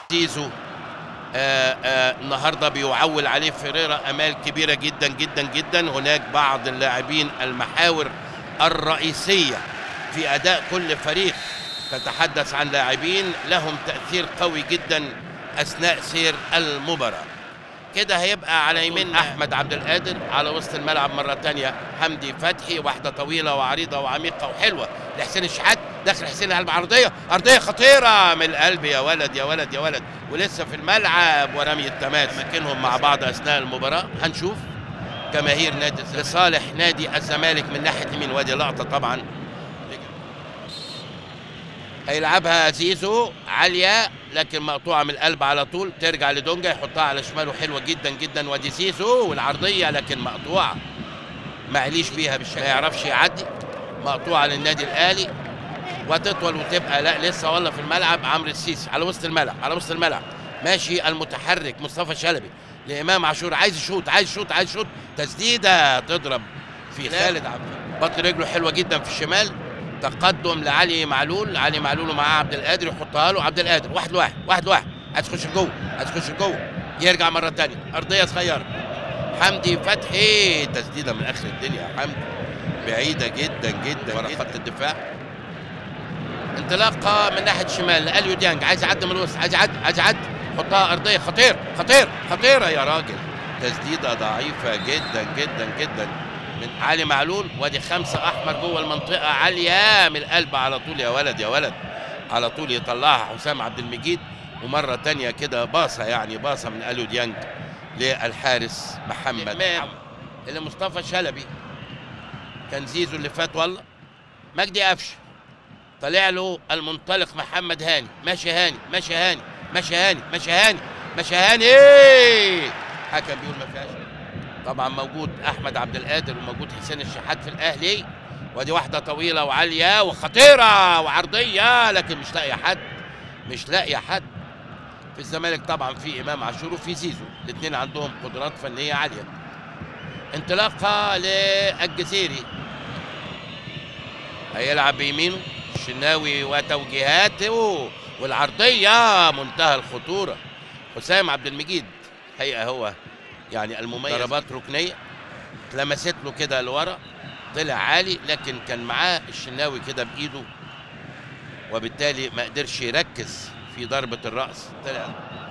زيزو آه آه النهارده بيعول عليه فيريرا امال كبيره جدا جدا جدا هناك بعض اللاعبين المحاور الرئيسيه في اداء كل فريق تتحدث عن لاعبين لهم تاثير قوي جدا اثناء سير المباراه كده هيبقى على يمين احمد عبد القادر على وسط الملعب مره تانية حمدي فتحي واحده طويله وعريضه وعميقه وحلوه لحسين الشحات داخل حسين على عرضيه ارضيه خطيره من القلب يا ولد يا ولد يا ولد ولسه في الملعب ورمي التماس مكانهم مع بعض اثناء المباراه هنشوف جماهير نادي لصالح نادي الزمالك من ناحيه يمين وادي لقطه طبعا هيلعبها زيزو عاليه لكن مقطوعه من القلب على طول ترجع لدونجا يحطها على شماله حلوه جدا جدا وادي زيزو والعرضيه لكن مقطوعه معليش بيها بالشكل ما يعرفش يعدي مقطوعه للنادي الاهلي وتطول وتبقى لا لسه والله في الملعب عمرو السيسي على وسط الملعب على وسط الملعب ماشي المتحرك مصطفى شلبي لامام عاشور عايز يشوط عايز يشوط عايز يشوط تسديده تضرب في خالد عبد بطن رجله حلوه جدا في الشمال تقدم لعلي معلول علي معلول ومعاه عبد القادر يحطها له عبد القادر واحد لواحد واحد لواحد عايز يخش جوه عايز يخش جوه يرجع مره ثانيه ارضيه صغيره حمدي فتحي تسديده من اخر الدنيا يا حمدي بعيده جدا جدا ورا خط الدفاع انطلاقه من ناحيه الشمال اليو ديانج عايز يعدي من الوسط عايز يعدي عايز يعدي حطها ارضيه خطير خطير خطيره يا راجل تسديده ضعيفه جدا جدا جدا من علي معلول وادي خمسه احمر جوه المنطقه عاليه من القلب على طول يا ولد يا ولد على طول يطلعها حسام عبد المجيد ومره تانية كده باصه يعني باصه من اليو ديانج للحارس محمد اللي مصطفى شلبي كان زيزو اللي فات والله مجدي قفشه طلع له المنطلق محمد هاني ماشي هاني ماشي هاني ماشي هاني ماشي هاني ماشي هاني حكم بيقول ما فيهاش طبعا موجود احمد عبد القادر وموجود حسين الشحات في الاهلي ودي واحده طويله وعاليه وخطيره وعرضيه لكن مش لاقيه حد مش لاقيه حد في الزمالك طبعا في امام عاشور وفي زيزو الاثنين عندهم قدرات فنيه عاليه انطلاقه للجزيري هيلعب بيمينه الشناوي وتوجيهاته والعرضيه منتهى الخطوره حسام عبد المجيد هيئه هو يعني المميز ضربات ركنيه اتلمست له كده لورا طلع عالي لكن كان معاه الشناوي كده بايده وبالتالي ما قدرش يركز في ضربه الراس طلع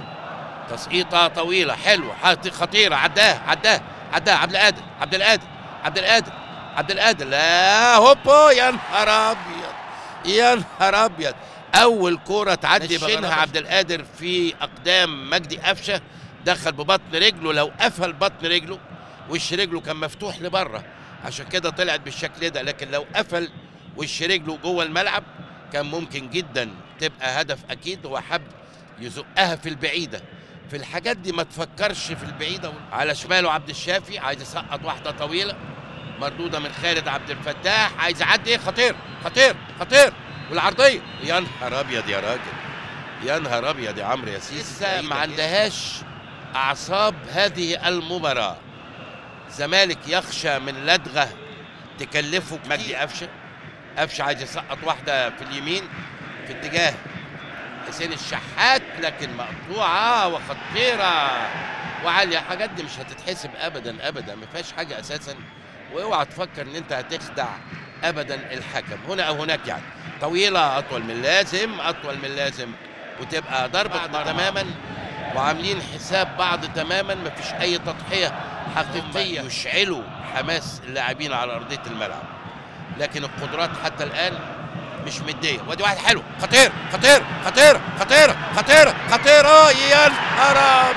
تسقيطه طويله حلوه خطيره عداه عداه عداه عبد القادر عبد القادر عبد القادر عبد القادر لا هوبا يا نهار ابيض يا نهار ابيض اول كوره تعدي بشينها عبد القادر في اقدام مجدي قفشه دخل ببطن رجله لو قفل بطن رجله وش رجله كان مفتوح لبره عشان كده طلعت بالشكل ده لكن لو قفل وش رجله جوه الملعب كان ممكن جدا تبقى هدف اكيد هو حب يزقها في البعيده في الحاجات دي ما تفكرش في البعيده على شماله عبد الشافي عايز يسقط واحده طويله مردوده من خالد عبد الفتاح عايز يعدي خطير خطير خطير والعرضيه يا نهار ابيض يا راجل يا نهار ابيض يا عمرو يا سيسي لسه ما عندهاش اعصاب هذه المباراه الزمالك يخشى من لدغه تكلفه مجدي قفشه قفشه عايز يسقط واحده في اليمين في اتجاه حسين الشحات لكن مقطوعه وخطيره وعاليه حاجات دي مش هتتحسب ابدا ابدا ما فيهاش حاجه اساسا واوعى تفكر ان انت هتخدع ابدا الحكم هنا او هناك يعني طويله اطول من اللازم اطول من اللازم وتبقى ضربه تماما وعاملين حساب بعض تماما ما فيش اي تضحيه حقيقيه يشعلوا حماس اللاعبين على ارضيه الملعب لكن القدرات حتى الان مش مديه وادي واحد حلو خطير خطير خطير خطيره خطيره خطيره يا نهار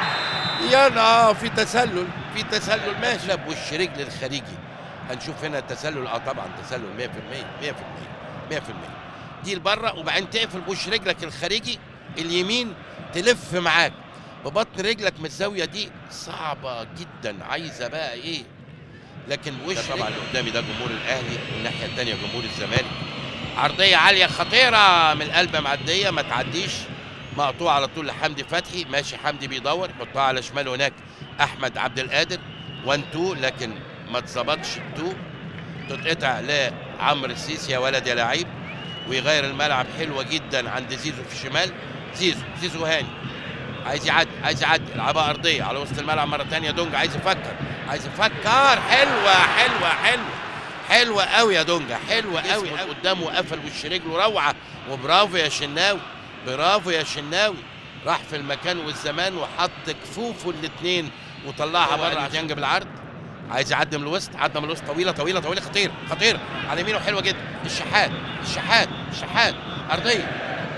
يا نهار في تسلل في تسلل ماشي لا بوش رجل الخارجي هنشوف هنا التسلل اه طبعا تسلل 100% 100% 100% دي لبره وبعدين تقفل بوش رجلك الخارجي اليمين تلف معاك ببطن رجلك من الزاويه دي صعبه جدا عايزه بقى ايه لكن وش طبعا اللي قدامي ده جمهور الاهلي والناحيه الثانيه جمهور الزمالك عرضيه عاليه خطيره من القلب معديه ما تعديش مقطوع على طول لحمدي فتحي ماشي حمدي بيدور يحطها على شماله هناك احمد عبد القادر 1 2 لكن ما اتظبطش 2 تتقطع لعمرو السيسي يا ولد يا لعيب ويغير الملعب حلوه جدا عند زيزو في الشمال زيزو زيزو هاني عايز يعدي عايز يعدي يلعبها ارضيه على وسط الملعب مره ثانيه دونجا عايز يفكر عايز يفكر حلوه حلوه حلوه حلوه قوي يا دونجا حلوه قوي قدامه قفل وش رجله روعه وبرافو يا شناوي برافو يا شناوي راح في المكان والزمان وحط كفوفه الاثنين وطلعها بره ديانج بالعرض عايز يعدي من الوسط عدى من الوسط طويله طويله طويله خطير خطير على يمينه حلوه جدا الشحات الشحات الشحات ارضيه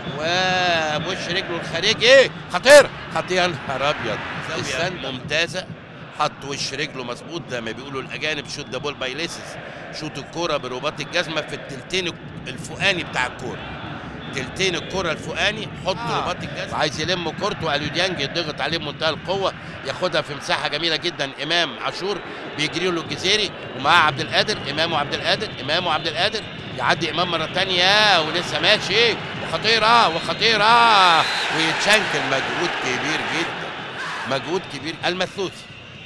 وبوش رجله الخارجي خطير خطير يا نهار ابيض السنده ممتازه حط وش رجله مظبوط زي ما بيقولوا الاجانب شوت ذا بول باي ليسز شوت الكوره برباط الجزمه في التلتين الفوقاني بتاع الكوره تلتين الكره الفوقاني حط آه. رباط الجزمه عايز يلم كورته اليو ديانج يضغط عليه بمنتهى القوه ياخدها في مساحه جميله جدا امام عاشور بيجري له الجزيري ومعاه عبد القادر امام وعبد القادر امام وعبد القادر يعدي امام مره ثانيه ولسه ماشي وخطيره وخطيره ويتشنكل مجهود كبير جدا مجهود كبير المثلوثي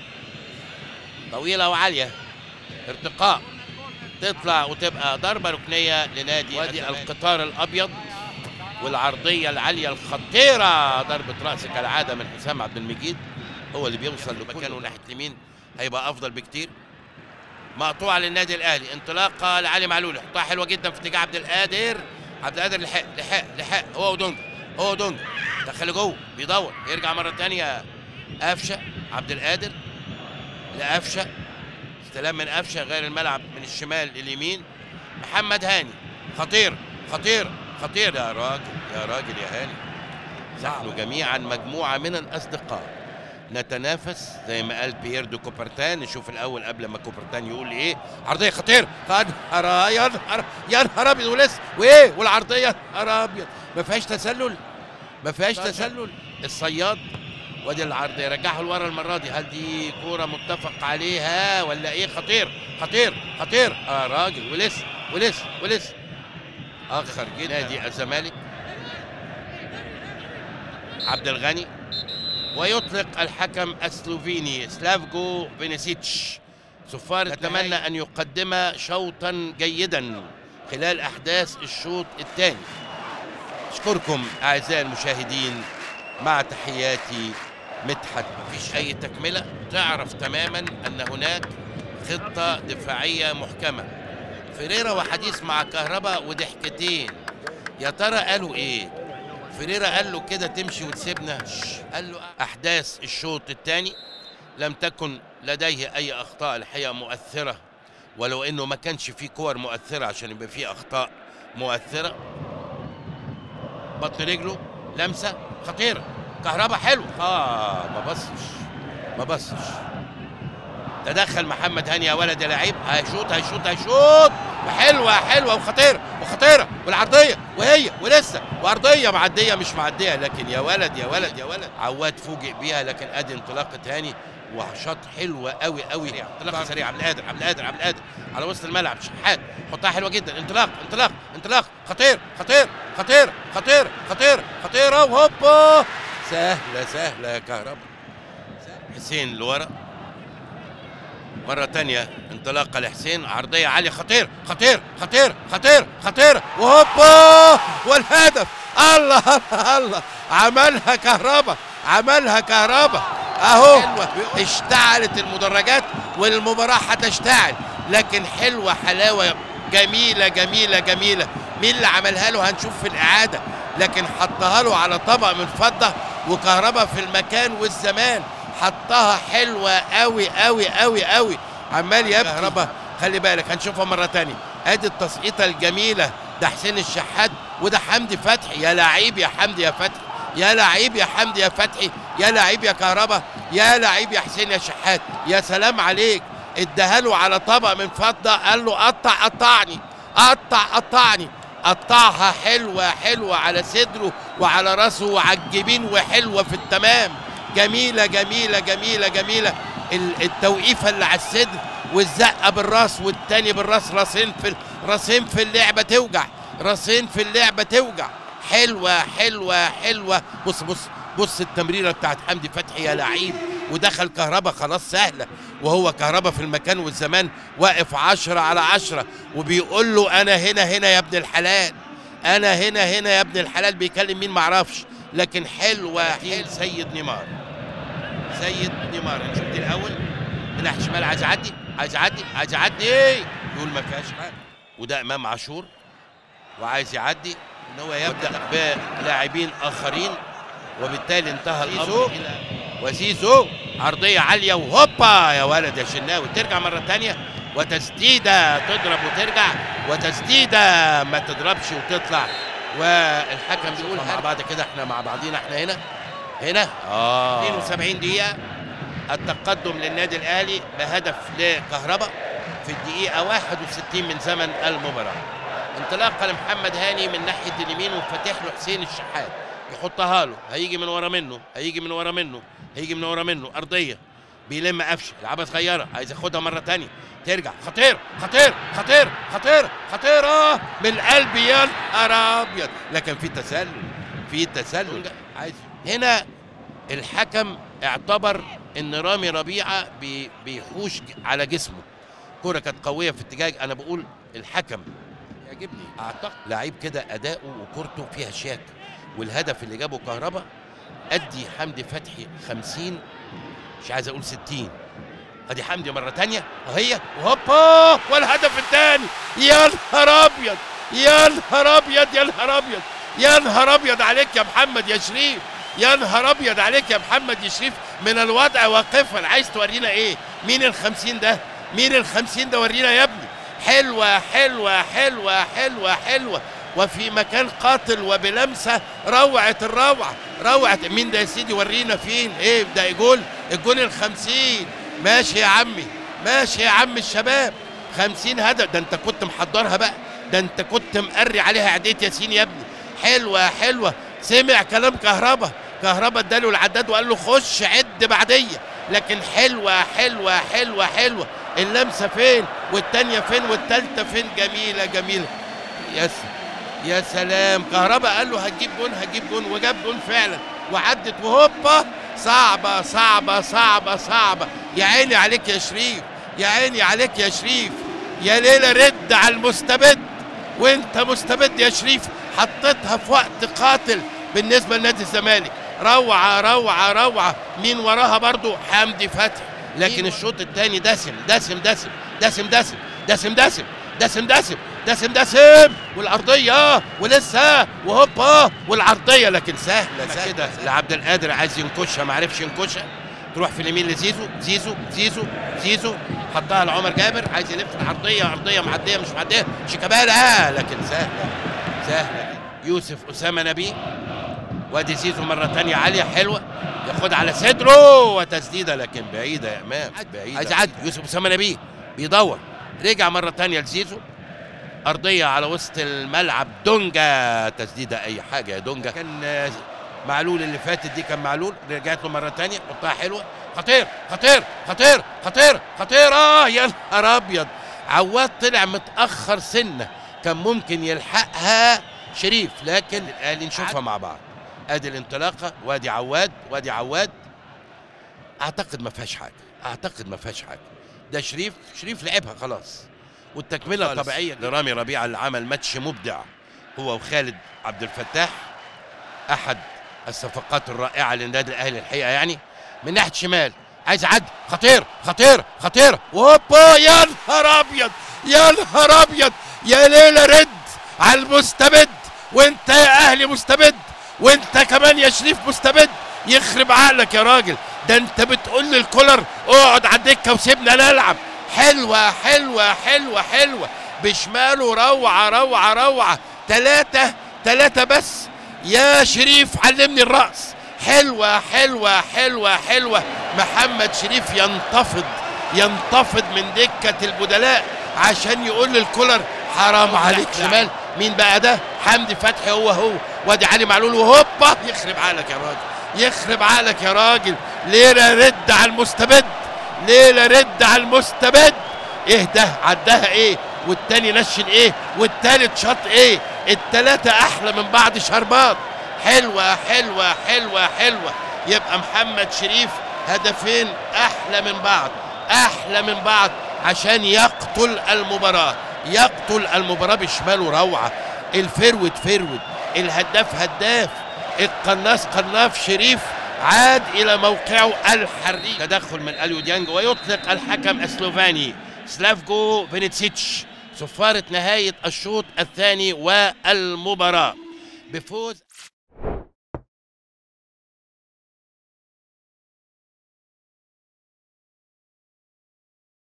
طويله وعاليه ارتقاء تطلع وتبقى ضربه ركنيه لنادي وادي القطار الابيض والعرضيه العاليه الخطيره ضربه راس كالعاده من حسام عبد المجيد هو اللي بيوصل لمكانه ناحيه اليمين هيبقى افضل بكتير مقطوعه للنادي الاهلي انطلاقه لعلي معلول يحطها حلوه جدا في اتجاه عبد القادر عبد القادر لحق لحق لحق هو ودونج هو ودونج دخل جوه بيدور يرجع مره ثانيه قفشه عبد القادر لقفشه استلام من قفشه غير الملعب من الشمال لليمين محمد هاني خطير خطير خطير يا راجل يا راجل يا هاني نحن جميعا مجموعه من الاصدقاء نتنافس زي ما قال بيير دو كوبرتان نشوف الاول قبل ما كوبرتان يقول ايه عرضيه خطير يا نهار يا نهار يا نهار ابيض ولسه وايه والعرضيه يا نهار ابيض ما فيهاش تسلل ما فيهاش تسلل الصياد وادي العرض يرجعها لورا المره دي هل دي كوره متفق عليها ولا ايه خطير خطير خطير اه راجل ولسه ولسه ولسه اخر جدا نادي الزمالك عبد الغني ويطلق الحكم السلوفيني سلافجو بينيسيتش صفار نتمنى ان يقدم شوطا جيدا خلال احداث الشوط الثاني اشكركم اعزائي المشاهدين مع تحياتي مدحت مفيش اي تكمله تعرف تماما ان هناك خطه دفاعيه محكمه فريرا وحديث مع كهربا وضحكتين يا ترى قالوا ايه فريرا قال له كده تمشي وتسيبنا قال له احداث الشوط الثاني لم تكن لديه اي اخطاء الحقيقه مؤثره ولو انه ما كانش فيه كور مؤثره عشان يبقى فيه اخطاء مؤثره بطن رجله لمسه خطيره كهربا حلو اه ما بصش ما بصش تدخل محمد هاني يا ولد يا لعيب هيشوط هيشوط هيشوط حلوه حلوه وخطيره وخطيره والعرضيه وهي ولسه وارضيه معديه مش معديه لكن يا ولد يا ولد يا ولد عواد فوجئ بيها لكن ادي انطلاقه هاني وشاط حلوه قوي قوي انطلاقه سريعه عبد القادر عبد القادر عبد القادر على وسط الملعب شحات حطها حلوه جدا انطلاق انطلاق انطلاق خطير خطير خطير خطير خطير خطيره وهوبا سهله سهله يا كهرباء حسين لورا مرة تانية انطلاقة لحسين عرضية عالية خطير خطير خطير خطير خطير وهوبا والهدف الله الله الله عملها كهربا عملها كهربا اهو اشتعلت المدرجات والمباراة هتشتعل لكن حلوة حلاوة جميلة جميلة جميلة مين اللي عملها له هنشوف في الإعادة لكن حطها له على طبق من فضة وكهربا في المكان والزمان حطها حلوه قوي قوي قوي قوي عمال يبكي كهربا خلي بالك هنشوفها مره تانية ادي التسقيطه الجميله ده حسين الشحات وده حمدي فتحي يا لعيب يا حمدي يا فتحي يا لعيب يا حمدي يا فتحي يا لعيب يا كهربا يا لعيب يا حسين يا شحات يا سلام عليك اداها له على طبق من فضه قال له قطع قطعني قطع قطعني قطعها حلوه حلوه على صدره وعلى راسه وعلى الجبين وحلوه في التمام جميلة جميلة جميلة جميلة التوقيفة اللي على الصدر والزقة بالراس والتاني بالراس راسين في راسين في اللعبة توجع راسين في اللعبة توجع حلوة حلوة حلوة بص بص بص التمريرة بتاعت حمدي فتحي يا لعيب ودخل كهربا خلاص سهلة وهو كهربا في المكان والزمان واقف عشرة على عشرة وبيقول له أنا هنا هنا يا ابن الحلال أنا هنا هنا يا ابن الحلال بيكلم مين معرفش لكن حلوه حيل سيد نيمار سيد نيمار نشوف دي الاول من ناحيه الشمال عايز يعدي عايز يعدي عايز يعدي يقول ما فيهاش حاجه وده امام عاشور وعايز يعدي ان هو يبدا بلاعبين اخرين وبالتالي انتهى الامر وزيزو عرضيه عاليه وهوبا يا ولد يا شناوي ترجع مره ثانيه وتسديده تضرب وترجع وتسديده ما تضربش وتطلع والحكم بيقول مع بعض كده احنا مع بعضينا احنا هنا هنا اه 72 دقيقه التقدم للنادي الاهلي بهدف لكهرباء في الدقيقه 61 من زمن المباراه انطلاقه لمحمد هاني من ناحيه اليمين وفاتح له حسين الشحات يحطها له هيجي من ورا منه هيجي من ورا منه هيجي من ورا منه ارضيه بيلم قفشه لعبه صغيره عايز ياخدها مره ثانيه ترجع خطير خطير خطير خطير خطير اه من القلب يا نهار ابيض لكن في تسلل في تسلل عايز هنا الحكم اعتبر ان رامي ربيعه بي بيحوش على جسمه كرة كانت قوية في اتجاه انا بقول الحكم يعجبني اعتقد لعيب كده اداؤه وكورته فيها شياك والهدف اللي جابه كهربا ادي حمدي فتحي 50 مش عايز اقول 60 ادي حمدي مره تانية اهي وهوبا والهدف الثاني يا نهار ابيض يا نهار ابيض يا نهار ابيض يا نهار ابيض عليك يا محمد يا شريف يا نهار ابيض عليك يا محمد يا شريف من الوضع واقفا عايز تورينا ايه مين الخمسين ده مين الخمسين ده ورينا يا ابني حلوة حلوة حلوة حلوة حلوة وفي مكان قاتل وبلمسة روعة الروعة روعة مين ده يا سيدي ورينا فين ايه ده الجول الجول الخمسين ماشي يا عمي ماشي يا عم الشباب خمسين هدف ده انت كنت محضرها بقى ده انت كنت مقري عليها عدية ياسين يا ابني حلوة حلوة سمع كلام كهربا كهربا اداله العداد وقال له خش عد بعدية لكن حلوة حلوة حلوة حلوة اللمسة فين والتانية فين والتالتة فين جميلة جميلة يا يا سلام كهربا قال له هتجيب جون هتجيب جون وجاب جون فعلا وعدت وهوبا صعبة صعبة صعبة صعبة يا عيني عليك يا شريف يا عيني عليك يا شريف يا ليلة رد على المستبد وانت مستبد يا شريف حطيتها في وقت قاتل بالنسبة لنادي الزمالك روعة روعة روعة مين وراها برضو حمدي فتحي لكن الشوط الثاني دسم دسم دسم دسم دسم دسم دسم دسم دسم دسم دسم والارضيه ولسه وهوبا والعرضيه لكن سهله سهله كده لعبد القادر عايز ينكشها ما عرفش ينكشها تروح في اليمين لزيزو زيزو زيزو زيزو حطها لعمر جابر عايز يلف العرضيه عرضيه معديه مش معديه شيكابالا آه لكن سهله سهله يوسف اسامه نبيه وادي زيزو مره ثانيه عاليه حلوه ياخد على صدره وتسديده لكن بعيده يا امام بعيده عايز يعدي يوسف اسامه نبيه بيدور رجع مره ثانيه لزيزو ارضيه على وسط الملعب دونجا تسديده اي حاجه يا دونجا كان معلول اللي فاتت دي كان معلول رجعت له مره ثانيه حطها حلوه خطير خطير خطير خطير خطير اه يا نهار ابيض عواد طلع متاخر سنه كان ممكن يلحقها شريف لكن الاهلي نشوفها مع بعض ادي الانطلاقه وادي عواد وادي عواد اعتقد ما فيهاش حاجه اعتقد ما فيهاش حاجه ده شريف شريف لعبها خلاص والتكمله الطبيعيه لرامي ربيعه اللي عمل ماتش مبدع هو وخالد عبد الفتاح احد الصفقات الرائعه للنادي الاهلي الحقيقه يعني من ناحيه شمال عايز يعدي خطير خطير خطير وهوبا يا نهار ابيض يا نهار ابيض يا ليله رد على المستبد وانت يا اهلي مستبد وانت كمان يا شريف مستبد يخرب عقلك يا راجل ده انت بتقول للكولر اقعد على الدكه وسيبنا نلعب حلوه حلوه حلوه حلوه بشماله روعه روعه روعه ثلاثه ثلاثه بس يا شريف علمني الرأس حلوة حلوة حلوة حلوة محمد شريف ينتفض ينتفض من دكة البدلاء عشان يقول للكولر حرام عليك شمال مين بقى ده حمدي فتحي هو هو وادي علي معلول وهوبا يخرب عقلك يا راجل يخرب عقلك يا راجل ليلة رد على المستبد ليلة رد على المستبد ايه ده عدها ايه والتاني نشن ايه والتالت شاط ايه التلاتة احلى من بعض شربات حلوة حلوة حلوة حلوة يبقى محمد شريف هدفين احلى من بعض احلى من بعض عشان يقتل المباراة يقتل المباراة بشماله روعة الفرود فرود الهداف هداف القناص قناف شريف عاد الى موقعه الحري تدخل من اليو ديانج ويطلق الحكم السلوفاني سلافجو فينيتسيتش صفارة نهاية الشوط الثاني والمباراة بفوز